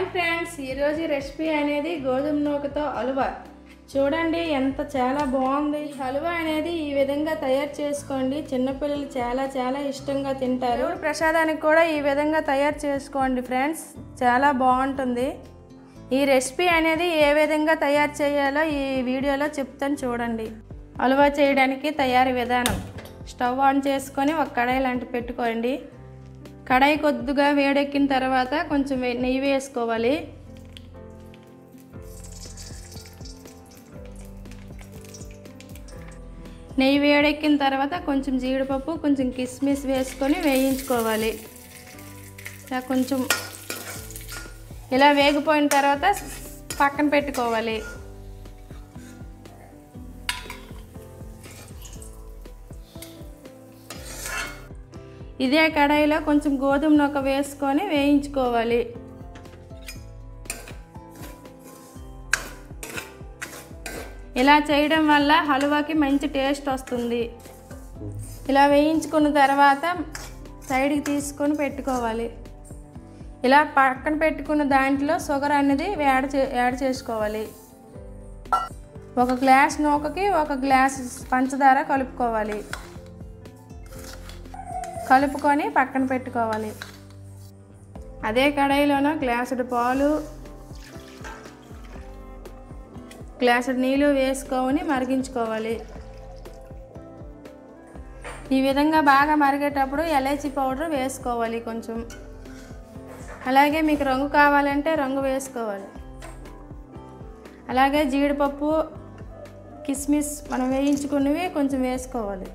friends ఈరోజు recipe అనేది గోధుమ నూకతో హలువా చూడండి ఎంత చాలా బాగుంది ఈ హలువా అనేది ఈ విధంగా తయారు చేసుకోండి చిన్నపిల్లలు చాలా చాలా ఇష్టంగా తింటారు దేవుడి ప్రసాదానికి కూడా ఈ విధంగా తయారు చేసుకోండి ఫ్రెండ్స్ చాలా బాగుంటుంది ఈ రెసిపీ అనేది ఏ విధంగా తయారు చేయాలో ఈ వీడియోలో చెప్తాను చూడండి హలువా చేయడానికి తయారీ విధానం స్టవ్ ఆన్ చేసుకొని ఒక కడాయి లాంటి పెట్టుకోండి కడాయి కొద్దిగా వేడెక్కిన తర్వాత కొంచెం వే- నెయ్యి వేసుకోవాలి నెయ్యి వేడెక్కిన తర్వాత కొంచెం జీడిపప్పు కొంచెం కిస్మిస్ వేసుకొని వేయించుకోవాలి ఇలా కొంచెం ఇలా వేగిపోయిన తర్వాత పక్కన పెట్టుకోవాలి ఇదే కడాయిలో కొంచెం గోధుమ నూక వేసుకొని వేయించుకోవాలి ఇలా చేయడం వల్ల హల్వాకి మంచి టేస్ట్ వస్తుంది ఇలా వేయించుకున్న తర్వాత సైడ్కి తీసుకొని పెట్టుకోవాలి ఇలా పక్కన పెట్టుకున్న దాంట్లో షుగర్ అనేది యాడ్ చే యాడ్ చేసుకోవాలి ఒక గ్లాస్ నూకకి ఒక గ్లాస్ పంచదార కలుపుకోవాలి కలుపుకొని పక్కన పెట్టుకోవాలి అదే కడాయిలోనూ గ్లాసుడు పాలు గ్లాసుడు నీళ్ళు వేసుకొని మరిగించుకోవాలి ఈ విధంగా బాగా మరిగేటప్పుడు ఎలైచి పౌడర్ వేసుకోవాలి కొంచెం అలాగే మీకు రంగు కావాలంటే రంగు వేసుకోవాలి అలాగే జీడిపప్పు కిస్మిస్ మనం వేయించుకున్నవి కొంచెం వేసుకోవాలి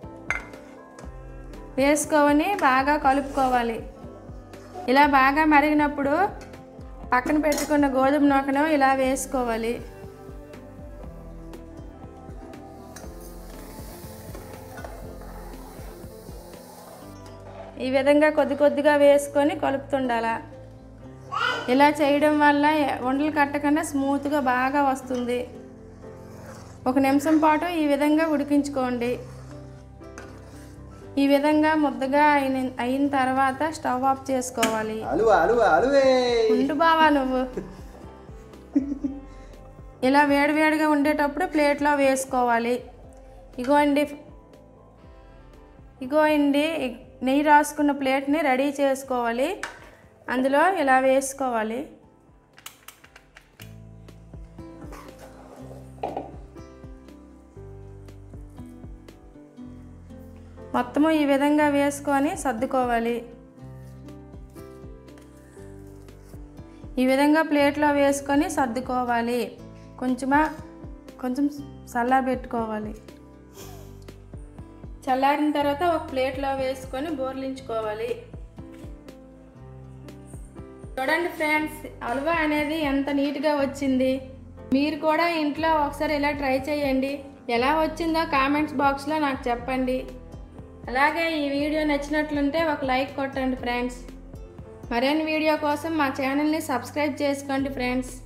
వేసుకొని బాగా కలుపుకోవాలి ఇలా బాగా మరిగినప్పుడు పక్కన పెట్టుకున్న గోధుమ నూకను ఇలా వేసుకోవాలి ఈ విధంగా కొద్ది కొద్దిగా వేసుకొని కలుపుతుండాల ఇలా చేయడం వల్ల వండలు కట్టకుండా స్మూత్గా బాగా వస్తుంది ఒక నిమిషం పాటు ఈ విధంగా ఉడికించుకోండి ఈ విధంగా ముద్దగా అయిన అయిన తర్వాత స్టవ్ ఆఫ్ చేసుకోవాలి అలువ అలువ అలువే ఉండు బావా నువ్వు ఇలా వేడివేడిగా ఉండేటప్పుడు ప్లేట్లో వేసుకోవాలి ఇగోండి ఇగోండి నెయ్యి రాసుకున్న ప్లేట్ని రెడీ చేసుకోవాలి అందులో ఇలా వేసుకోవాలి మొత్తము ఈ విధంగా వేసుకొని సర్దుకోవాలి ఈ విధంగా ప్లేట్లో వేసుకొని సర్దుకోవాలి కొంచెమా కొంచెం చల్లారబెట్టుకోవాలి చల్లారిన తర్వాత ఒక ప్లేట్లో వేసుకొని బోర్లించుకోవాలి చూడండి ఫ్రెండ్స్ హల్వా అనేది ఎంత నీట్గా వచ్చింది మీరు కూడా ఇంట్లో ఒకసారి ఇలా ట్రై చేయండి ఎలా వచ్చిందో కామెంట్స్ బాక్స్లో నాకు చెప్పండి అలాగే ఈ వీడియో నచ్చినట్లుంటే ఒక లైక్ కొట్టండి ఫ్రెండ్స్ మరిన్ని వీడియో కోసం మా ఛానల్ని సబ్స్క్రైబ్ చేసుకోండి ఫ్రెండ్స్